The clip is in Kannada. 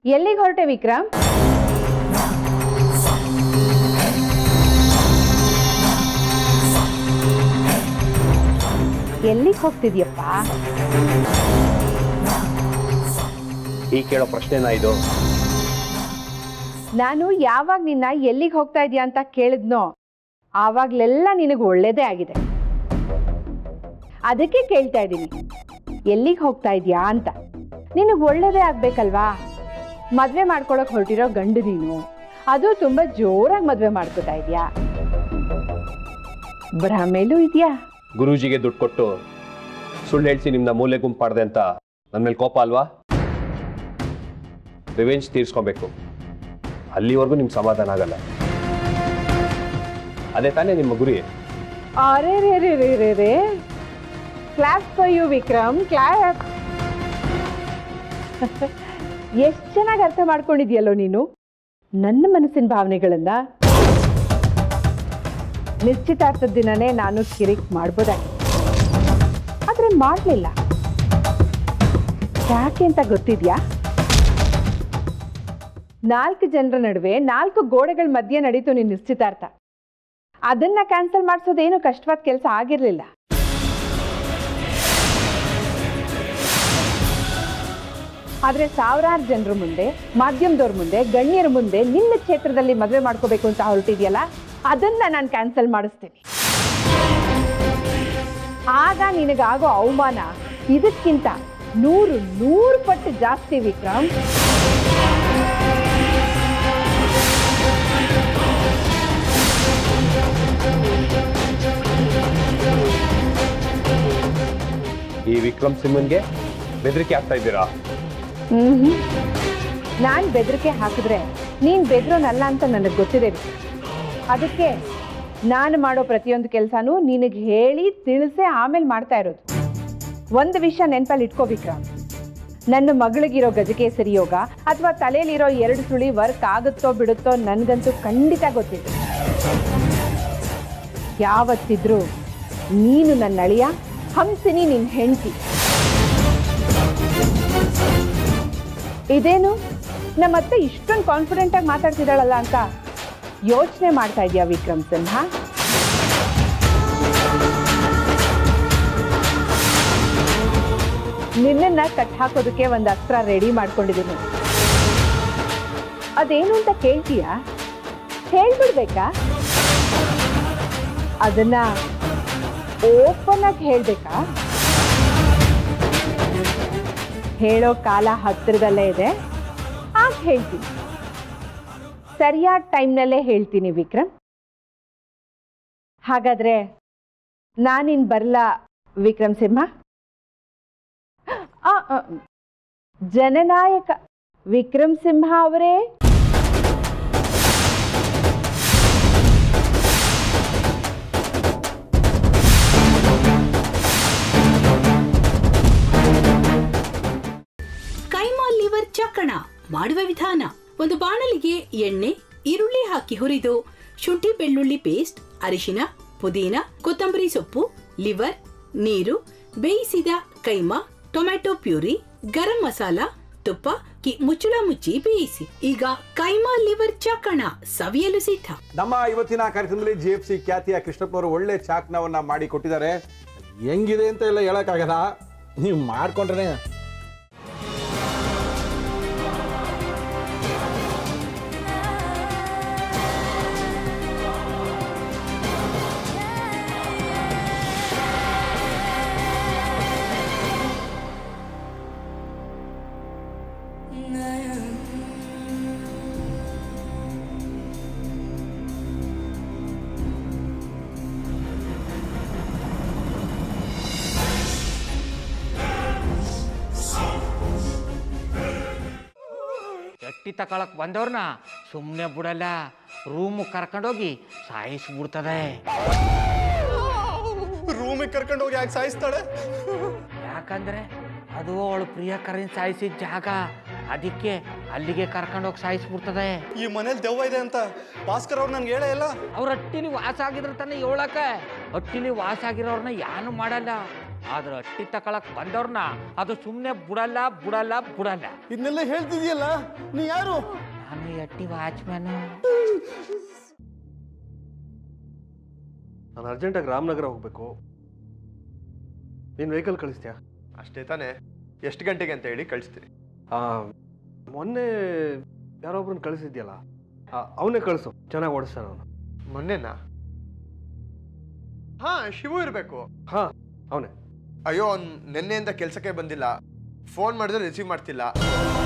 ಎಲ್ಲಿಗೆ ಹೊರಟೆ ವಿಕ್ರಮ್ ಎಲ್ಲಿಗೆ ಹೋಗ್ತಿದ್ಯಪ್ಪ ಈ ಕೇಳೋ ಪ್ರಶ್ನೆನಾ ಇದು ನಾನು ಯಾವಾಗ ನಿನ್ನ ಎಲ್ಲಿಗೆ ಹೋಗ್ತಾ ಇದೀಯ ಅಂತ ಕೇಳಿದ್ನೋ ಆವಾಗ್ಲೆಲ್ಲ ನಿನಗೆ ಒಳ್ಳೇದೇ ಆಗಿದೆ ಅದಕ್ಕೆ ಕೇಳ್ತಾ ಇದ್ದೀನಿ ಎಲ್ಲಿಗೆ ಹೋಗ್ತಾ ಇದೀಯಾ ಅಂತ ನಿನಗೆ ಒಳ್ಳೇದೇ ಆಗ್ಬೇಕಲ್ವಾ ಮದ್ವೆ ಮಾಡ್ಕೊಳಕ್ ಹೊರಟಿರೋ ಗಂಡು ನೀನು ಅದು ತುಂಬಾ ಜೋರಾಗಿ ಮದ್ವೆ ಮಾಡ್ಕೋತಾ ಇದೀಯಾ ಭ್ರಮೇಲೂ ಇದೆಯಾ ಗುರೂಜಿಗೆ ದುಡ್ಡು ಕೊಟ್ಟು ಸುಳ್ಳು ಹೇಳ್ಸಿ ನಿಮ್ನ ಮೂಲೆ ಗುಂಪಾಡ್ದೆ ಅಂತ ನನ್ನ ಮೇಲೆ ಕೋಪ ಅಲ್ವಾ ರಿವೆಂಜ್ ತೀರ್ಸ್ಕೊಬೇಕು ಅಲ್ಲಿವರೆಗೂ ನಿಮ್ಗೆ ಸಮಾಧಾನ ಆಗಲ್ಲ ಅದೇ ತಾನೇ ನಿಮ್ಮ ಗುರಿ ಅರೆ ರೇ ರೇ ರೇ ರೇ ರೇ clap for you Vikram clap ಎಷ್ಟು ಚೆನ್ನಾಗಿ ಅರ್ಥ ಮಾಡ್ಕೊಂಡಿದ್ಯಲ್ಲೋ ನೀನು ನನ್ನ ಮನಸ್ಸಿನ ಭಾವನೆಗಳನ್ನ ನಿಶ್ಚಿತಾರ್ಥದ ದಿನನೇ ನಾನು ಕಿರಿಕ್ ಮಾಡ್ಬೋದಾಗಿತ್ತು ಆದ್ರೆ ಮಾಡಲಿಲ್ಲ ಯಾಕೆ ಅಂತ ಗೊತ್ತಿದ್ಯಾ ನಾಲ್ಕು ಜನರ ನಡುವೆ ನಾಲ್ಕು ಗೋಡೆಗಳ ಮಧ್ಯೆ ನಡೀತು ನಿನ್ನ ನಿಶ್ಚಿತಾರ್ಥ ಅದನ್ನ ಕ್ಯಾನ್ಸಲ್ ಮಾಡಿಸೋದೇನು ಕಷ್ಟವಾದ ಕೆಲಸ ಆಗಿರಲಿಲ್ಲ ಆದ್ರೆ ಸಾವಿರಾರು ಜನರ ಮುಂದೆ ಮಾಧ್ಯಮದವ್ರ ಮುಂದೆ ಗಣ್ಯರ ಮುಂದೆ ನಿನ್ನ ಕ್ಷೇತ್ರದಲ್ಲಿ ಮದುವೆ ಮಾಡ್ಕೋಬೇಕು ಅಂತ ಹೊರಟಿದ್ಯಲ್ಲ ಅದನ್ನ ನಾನು ಕ್ಯಾನ್ಸಲ್ ಮಾಡಿಸ್ತೀನಿ ಆಗ ನಿನಗಾಗೋ ಅವಮಾನ ಇದಕ್ಕಿಂತ ನೂರು ನೂರು ಪಟ್ಟು ಜಾಸ್ತಿ ವಿಕ್ರಮ್ ಈ ವಿಕ್ರಮ್ ಸಿಂಹನ್ಗೆ ಬೆದರಿಕೆ ಆಗ್ತಾ ಇದ್ದೀರಾ ಹ್ಮ್ ನಾನು ಬೆದರಿಕೆ ಹಾಕಿದ್ರೆ ನೀನು ಬೆದರೋನಲ್ಲ ಅಂತ ನನಗೆ ಗೊತ್ತಿದೆ ವಿಕ್ರಮ್. ಅದಕ್ಕೆ ನಾನು ಮಾಡೋ ಪ್ರತಿಯೊಂದು ಕೆಲಸನೂ ನಿನಗೆ ಹೇಳಿ ತಿಳಿಸೆ ಆಮೇಲೆ ಮಾಡ್ತಾ ಇರೋದು ಒಂದು ವಿಷಯ ನೆನಪಲ್ಲಿ ಇಟ್ಕೋ ವಿಕ್ರಮ್ ನನ್ನ ಮಗಳಿಗಿರೋ ಗಜಕೇಸರಿ ಯೋಗ ಅಥವಾ ತಲೆಯಲ್ಲಿರೋ ಎರಡು ಸುಳಿ ವರ್ಕ್ ಆಗುತ್ತೋ ಬಿಡುತ್ತೋ ನನಗಂತೂ ಖಂಡಿತ ಗೊತ್ತಿದೆ ಯಾವತ್ತಿದ್ರೂ ನೀನು ನನ್ನ ಅಳಿಯ ಹಂಸಿನಿ ನಿನ್ನ ಹೆಂಡತಿ ಇದೇನು ನಮ್ಮತ್ತೆ ಇಷ್ಟೊಂದು ಕಾನ್ಫಿಡೆಂಟ್ ಆಗಿ ಮಾತಾಡ್ತಿದ್ದಾಳಲ್ಲ ಅಂತ ಯೋಚನೆ ಮಾಡ್ತಾ ಇದೀಯಾ ವಿಕ್ರಮ್ ಸಿನ್ಹಾ ನಿನ್ನನ್ನ ಕಟ್ ಹಾಕೋದಕ್ಕೆ ಒಂದು ಅಸ್ತ್ರ ರೆಡಿ ಮಾಡ್ಕೊಂಡಿದ್ದೀನಿ ಅದೇನು ಅಂತ ಕೇಳ್ತೀಯಾ ಹೇಳ್ಬಿಡ್ಬೇಕಾ ಅದನ್ನ ಓಪನ್ ಆಗಿ ಹೇಳ್ಬೇಕಾ ಹೇಳೋ ಕಾಲ ಹತ್ತಿರದಲ್ಲೇ ಇದೆ ಆಗ ಹೇಳ್ತೀನಿ ಸರಿಯಾದ ಟೈಮ್ನಲ್ಲೇ ಹೇಳ್ತೀನಿ ವಿಕ್ರಮ್ ಹಾಗಾದ್ರೆ ನಾನಿನ್ ಬರಲ್ಲ ವಿಕ್ರಮ್ ಸಿಂಹ ಆ, ಆ, ಜನನಾಯಕ ವಿಕ್ರಮ್ ಸಿಂಹ ಅವರೇ ಕೈಮಾ ಲಿವರ್ ಚಕ್ಕಣ ಮಾಡುವ ವಿಧಾನ ಒಂದು ಬಾಣಲಿಗೆ ಎಣ್ಣೆ ಈರುಳ್ಳಿ ಹಾಕಿ ಹುರಿದು ಶುಂಠಿ ಬೆಳ್ಳುಳ್ಳಿ ಪೇಸ್ಟ್ ಅರಿಶಿನ ಪುದೀನ ಕೊತ್ತಂಬರಿ ಸೊಪ್ಪು ಲಿವರ್ ನೀರು ಬೇಯಿಸಿದ ಕೈಮಾ ಟೊಮ್ಯಾಟೊ ಪ್ಯೂರಿ ಗರಂ ಮಸಾಲ ತುಪ್ಪ ಕಿ ಮುಚ್ಚಳ ಮುಚ್ಚಿ ಬೇಯಿಸಿ ಈಗ ಕೈಮಾ ಲಿವರ್ ಚಕ್ಕಣ ಸವಿಯಲು ಸಿದ್ಧ ನಮ್ಮ ಇವತ್ತಿನ ಕಾರ್ಯಕ್ರಮದಲ್ಲಿ ಜಿ ಎಫ್ ಸಿ ಖ್ಯಾತಿಯ ಕೃಷ್ಣಪ್ಪನವರು ಒಳ್ಳೆ ಚಾಕ್ನವನ್ನ ಮಾಡಿ ಕೊಟ್ಟಿದ್ದಾರೆ ಹೆಂಗಿದೆ ಅಂತ ಎಲ್ಲ ಹೇಳಕ್ಕಾಗಲ್ಲ ನೀವು ಮಾಡ್ಕೊಂಡ್ರೆ ಎಟ್ಟಿ ತಕೊಳಕ್ ಬಂದವ್ರನ್ನ ಸುಮ್ಮನೆ ಬಿಡಲ್ಲ ರೂಮ್ ಕರ್ಕೊಂಡೋಗಿ ಸಾಯಿಸ್ಬಿಡ್ತದೆ ರೂಮಿಗೆ ಕರ್ಕೊಂಡು ಹೋಗಿ ಯಾಕೆ ಸಾಯಿಸ್ತಾಳೆ ಯಾಕಂದ್ರೆ ಅದು ಅವಳು ಪ್ರಿಯಕರನ್ ಸಾಯಿಸಿದ ಜಾಗ ಅದಕ್ಕೆ ಅಲ್ಲಿಗೆ ಕರ್ಕೊಂಡೋಗಿ ಸಾಯಿಸ್ಬಿಡ್ತದೆ ಈ ಮನೇಲಿ ದೆವ್ವ ಇದೆ ಅಂತ ಭಾಸ್ಕರ್ ಅವ್ರು ನನ್ಗೆ ಹೇಳೇ ಇಲ್ಲ ಅವ್ರ ಹಟ್ಟಿಲಿ ವಾಸ ಆಗಿದ್ರೆ ತಾನೇ ಹೇಳಕ ಹಟ್ಟಿಲಿ ವಾಸ ಆಗಿರೋರ್ನ ಯಾನು ಮಾಡಲ್ಲ ಆದ್ರೆ ಅಟ್ಟಿ ತಕೊಳಕ್ ಬಂದವ್ರನ್ನ ಅದು ಸುಮ್ಮನೆ ಬಿಡಲ್ಲ ಬಿಡಲ್ಲ ಬಿಡಲ್ಲ ಇದನ್ನೆಲ್ಲ ಹೇಳ್ತಿದ್ಯಲ್ಲ ನೀ ಯಾರು ನಾನು ಈ ಅಟ್ಟಿ ವಾಚ್ಮ್ಯಾನ್ ನಾನು ಅರ್ಜೆಂಟಾಗಿ ರಾಮನಗರ ಹೋಗಬೇಕು ನೀನು ವೆಹಿಕಲ್ ಕಳಿಸ್ತೀಯಾ ಅಷ್ಟೇ ತಾನೇ ಎಷ್ಟು ಗಂಟೆಗೆ ಅಂತ ಹೇಳಿ ಕಳಿಸ್ತೀನಿ ಮೊನ್ನೆ ಯಾರೊಬ್ರನ್ನ ಕಳಿಸಿದ್ಯಲ್ಲ ಅವನೇ ಕಳಿಸು ಚೆನ್ನಾಗಿ ಓಡಿಸ್ತಾನೆ ಅವನು ಮೊನ್ನೆನಾ ಹಾ ಶಿವು ಇರಬೇಕು ಹಾಂ ಅವನೇ ಅಯ್ಯೋ ಅವ್ನು ನಿನ್ನೆಯಿಂದ ಕೆಲಸಕ್ಕೆ ಬಂದಿಲ್ಲ ಫೋನ್ ಮಾಡಿದ್ರೆ ರಿಸೀವ್ ಮಾಡ್ತಿಲ್ಲ